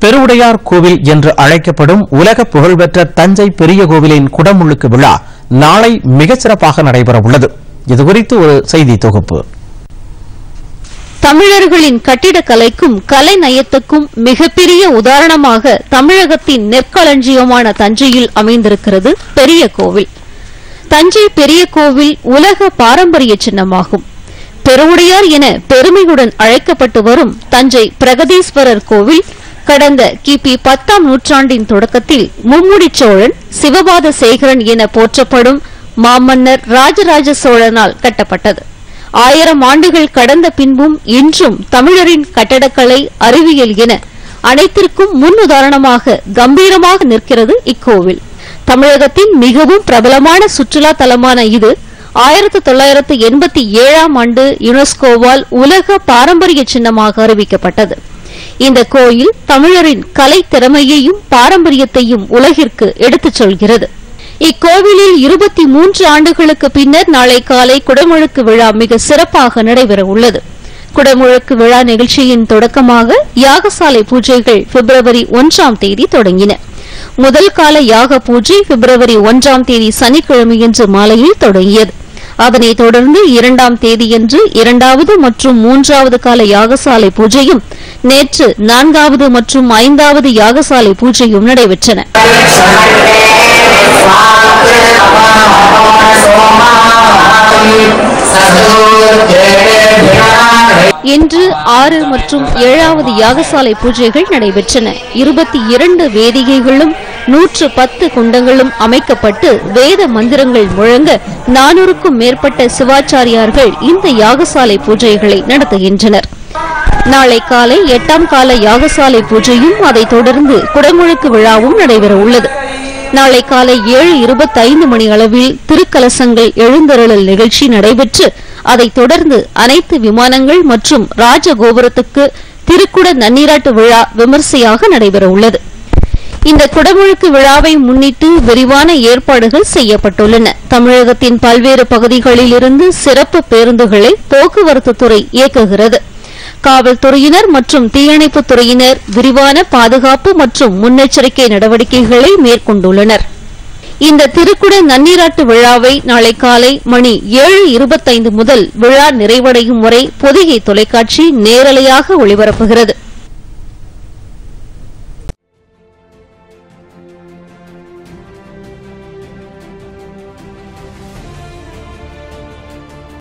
பெருவுடையார் கோவில் என்று அழைக்கப்படும் உலக புகழ்பெற்ற தஞ்சை பெரிய கோவிலின் குடமுழுக்கு விழா நாளை மிகச் சிறப்பாக நடைபெற உள்ளது இதுகுறித்து ஒரு செய்தி தொகுப்பு தமிழர்களின் கட்டிடக்கலைக்கும் கலை நயத்துக்கும் மிகப்பெரிய உதாரணமாக தமிழகத்தின் நெற்களஞ்சியமான தஞ்சையில் அமைந்திருக்கிறது பெரிய கோவில் தஞ்சை பெரிய கோவில் உலக பாரம்பரிய சின்னமாகும் பெருவுடையார் என பெருமையுடன் அழைக்கப்பட்டு வரும் தஞ்சை பிரகதீஸ்வரர் கோவில் கடந்த கிபி பத்தாம் நூற்றாண்டின் தொடக்கத்தில் மும்முடி சோழன் சிவபாத சேகரன் என போற்றப்படும் மாமன்னர் ராஜராஜ சோழனால் கட்டப்பட்டது ஆயிரம் ஆண்டுகள் கடந்த பின்பும் இன்றும் தமிழரின் கட்டடக்கலை அறிவியல் என அனைத்திற்கும் முன்னுதாரணமாக கம்பீரமாக நிற்கிறது இக்கோவில் தமிழகத்தின் மிகவும் பிரபலமான சுற்றுலா தலமான இது ஆயிரத்து தொள்ளாயிரத்து எண்பத்தி ஏழாம் ஆண்டு யுனெஸ்கோவால் உலக பாரம்பரிய சின்னமாக அறிவிக்கப்பட்டது இந்த கோயில் தமிழரின் கலை திறமையையும் பாரம்பரியத்தையும் உலகிற்கு எடுத்துச் சொல்கிறது இக்கோவிலில் இருபத்தி மூன்று ஆண்டுகளுக்கு பின்னர் நாளை காலை குடமுழுக்கு விழா மிக சிறப்பாக நடைபெற உள்ளது குடமுழுக்கு விழா நிகழ்ச்சியின் தொடக்கமாக யாகசாலை பூஜைகள் பிப்ரவரி ஒன்றாம் தேதி தொடங்கின முதல் கால யாக பூஜை பிப்ரவரி ஒன்றாம் தேதி சனிக்கிழமையன்று மாலையில் தொடங்கியது அதனைத் தொடர்ந்து இரண்டாம் தேதியன்று இரண்டாவது மற்றும் மூன்றாவது கால யாகசாலை பூஜையும் நேற்று நான்காவது மற்றும் ஐந்தாவது யாகசாலை பூஜையும் நடைபெற்றன இன்று ஆறு மற்றும் ஏழாவது யாகசாலை பூஜைகள் நடைபெற்றன இருபத்தி இரண்டு வேதிகைகளும் நூற்று பத்து குண்டங்களும் அமைக்கப்பட்டு வேத மந்திரங்கள் முழங்க நானூறுக்கும் மேற்பட்ட சிவாச்சாரியார்கள் இந்த யாகசாலை பூஜைகளை நடத்துகின்றனர் நாளை காலை எட்டாம் கால யாகசாலை பூஜையும் அதைத் தொடர்ந்து குடமுழுக்கு விழாவும் நடைபெற உள்ளது நாளை காலை ஏழு இருபத்தைந்து மணி அளவில் திருக்கலசங்கள் எழுந்தருளல் நிகழ்ச்சி நடைபெற்று அதைத் தொடர்ந்து அனைத்து விமானங்கள் மற்றும் ராஜகோபுரத்துக்கு திருக்குட நன்னீராட்டு விழா விமர்சையாக நடைபெற உள்ளது இந்த குடமுழுக்கு விழாவை முன்னிட்டு விரிவான ஏற்பாடுகள் செய்யப்பட்டுள்ளன தமிழகத்தின் பல்வேறு பகுதிகளில் இருந்து சிறப்பு பேருந்துகளை போக்குவரத்து துறை இயக்குகிறது காவல்துறையினர் மற்றும் தீயணைப்புத் துறையினர் விரிவான பாதுகாப்பு மற்றும் முன்னெச்சரிக்கை நடவடிக்கைகளை மேற்கொண்டுள்ளனர் இந்த திருக்குட நன்னீராட்டு விழாவை நாளை காலை மணி ஏழு இருபத்தைந்து முதல் விழா நிறைவடையும் வரை பொதிகை தொலைக்காட்சி நேரலையாக ஒளிபரப்புகிறது